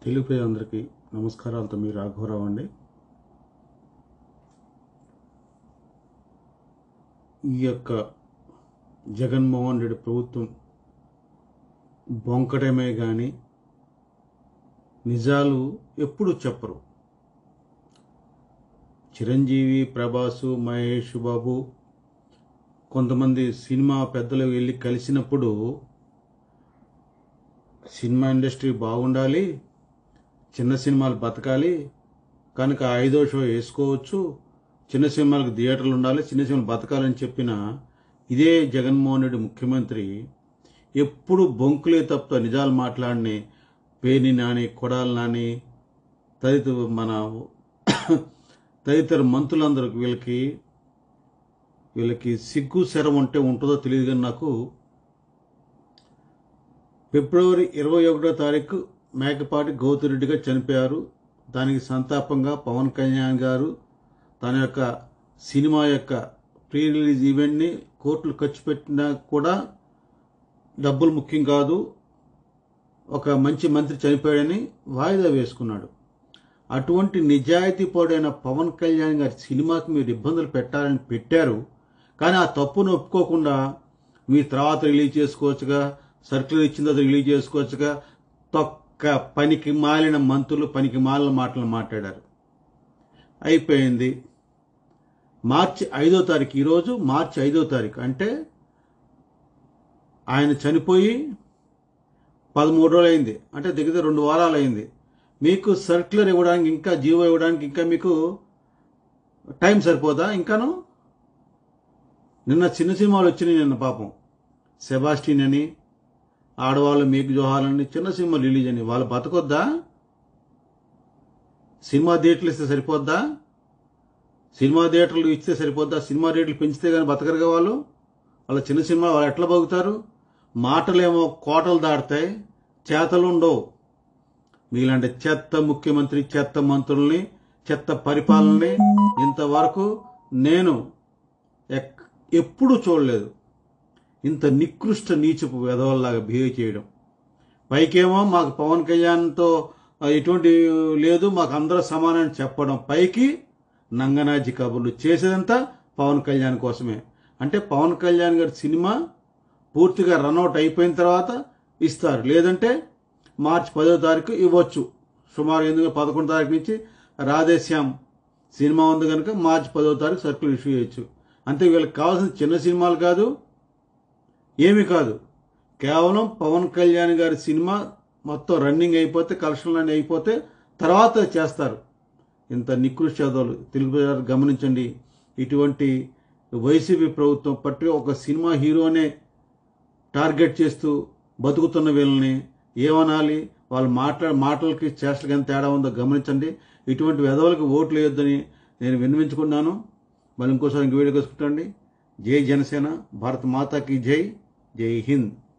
తెలుగు ప్రజలందరికీ నమస్కారాలతో మీ రాఘవరావు అండి ఈ యొక్క జగన్మోహన్ రెడ్డి ప్రభుత్వం బొంకటమే కానీ నిజాలు ఎప్పుడు చెప్పరు చిరంజీవి ప్రభాసు మహేష్ బాబు కొంతమంది సినిమా పెద్దలు వెళ్ళి కలిసినప్పుడు సినిమా ఇండస్ట్రీ బాగుండాలి చిన్న సినిమాలు బతకాలి కనుక ఐదో షో వేసుకోవచ్చు చిన్న సినిమాలకు థియేటర్లు ఉండాలి చిన్న సినిమాలు బతకాలని చెప్పిన ఇదే జగన్మోహన్ రెడ్డి ముఖ్యమంత్రి ఎప్పుడు బొంకులే తప్ప నిజాలు మాట్లాడిని పేని నాని కొడాలి నాని తదితర మన తదితర మంత్రులందరికి వీళ్ళకి వీళ్ళకి సిగ్గు శరం ఉంటే ఉంటుందో తెలియదు కానీ నాకు ఫిబ్రవరి ఇరవై ఒకటో తారీఖు మేకపాటి గౌతిరెడ్డిగా చనిపోయారు దానికి సంతాపంగా పవన్ కళ్యాణ్ గారు తన యొక్క సినిమా యొక్క ప్రీ రిలీజ్ ఈవెంట్ని కోట్లు ఖర్చు పెట్టినా కూడా డబ్బులు ముఖ్యం కాదు ఒక మంచి మంత్రి చనిపోయాడని వాయిదా వేసుకున్నాడు అటువంటి నిజాయితీపరుడైన పవన్ కళ్యాణ్ గారి సినిమాకి మీరు ఇబ్బందులు పెట్టాలని పెట్టారు కానీ ఆ తప్పును ఒప్పుకోకుండా మీ తర్వాత రిలీజ్ చేసుకోవచ్చుగా సర్క్యులర్ ఇచ్చిన తర్వాత రిలీజ్ చేసుకోవచ్చుగా తొక్క పనికి మాలిన మంత్రులు పనికి మాలిన మాటలు మాట్లాడారు అయిపోయింది మార్చి ఐదో తారీఖు ఈరోజు మార్చి ఐదో తారీఖు అంటే ఆయన చనిపోయి పదమూడు రోజులు అయింది అంటే దగ్గర రెండు వారాలు అయింది మీకు సర్క్యులర్ ఇవ్వడానికి ఇంకా జీవో ఇవ్వడానికి ఇంకా మీకు టైం సరిపోదా ఇంకాను నిన్న చిన్న సినిమాలు వచ్చినాయి నిన్న పాపం సెబాస్టిన్ అని ఆడవాళ్ళు మీకు జోహాలని చిన్న సినిమా రిలీజ్ అని వాళ్ళు బతకొద్దా సినిమా థియేటర్లు ఇస్తే సరిపోద్దా సినిమా థియేటర్లు ఇస్తే సరిపోద్దా సినిమా రేట్లు పెంచితే కానీ బతకరుగా వాళ్ళు వాళ్ళ చిన్న సినిమా వాళ్ళు ఎట్లా బతుకుతారు మాటలేమో కోటలు దాటుతాయి చేతలు ఉండవు మీలాంటి చెత్త ముఖ్యమంత్రి చెత్త మంత్రుల్ని చెత్త పరిపాలనని ఇంతవరకు నేను ఎక్- ఎప్పుడూ చూడలేదు ఇంత నికృష్ట నీచపు వెధవల్లాగా బిహేవ్ చేయడం పైకేమో మాకు పవన్ కళ్యాణ్తో ఆ, ఎటువంటి లేదు మాకు అందరూ సమానని చెప్పడం పైకి నంగనాజి కబుర్లు చేసేదంతా పవన్ కళ్యాణ్ కోసమే అంటే పవన్ కళ్యాణ్ గారి సినిమా పూర్తిగా రన్అట్ అయిపోయిన తర్వాత ఇస్తారు లేదంటే మార్చి పదో తారీఖు ఇవ్వచ్చు సుమారు ఎందుకంటే పదకొండు తారీఖు నుంచి రాధేశ్యామ్ సినిమా ఉంది కనుక మార్చి పదో తారీఖు సర్కుల్ ఇష్యూ చేయొచ్చు అంతే వీళ్ళకి కావాల్సిన చిన్న సినిమాలు కాదు ఏమీ కాదు కేవలం పవన్ కళ్యాణ్ గారి సినిమా మొత్తం రన్నింగ్ అయిపోతే కలెక్షన్లు అన్నీ అయిపోతే తర్వాత చేస్తారు ఇంత నికృష్టాదాలు తెలుగు ప్రజలు గమనించండి ఇటువంటి వైసీపీ ప్రభుత్వం పట్టి ఒక సినిమా హీరోనే టార్గెట్ చేస్తూ బతుకుతున్న వీళ్ళని ఏమనాలి వాళ్ళు మాట్లాడే మాటలకి చేష్టలకి ఎంత తేడా ఉందో గమనించండి ఇటువంటి వెధవలకు ఓట్లు వేయొద్దని నేను విన్నవించుకున్నాను మళ్ళీ ఇంకోసారి ఇంక వీడియో కలుసుకుంటండి జై జనసేన భారత్ మాతాకి జై జై హింద్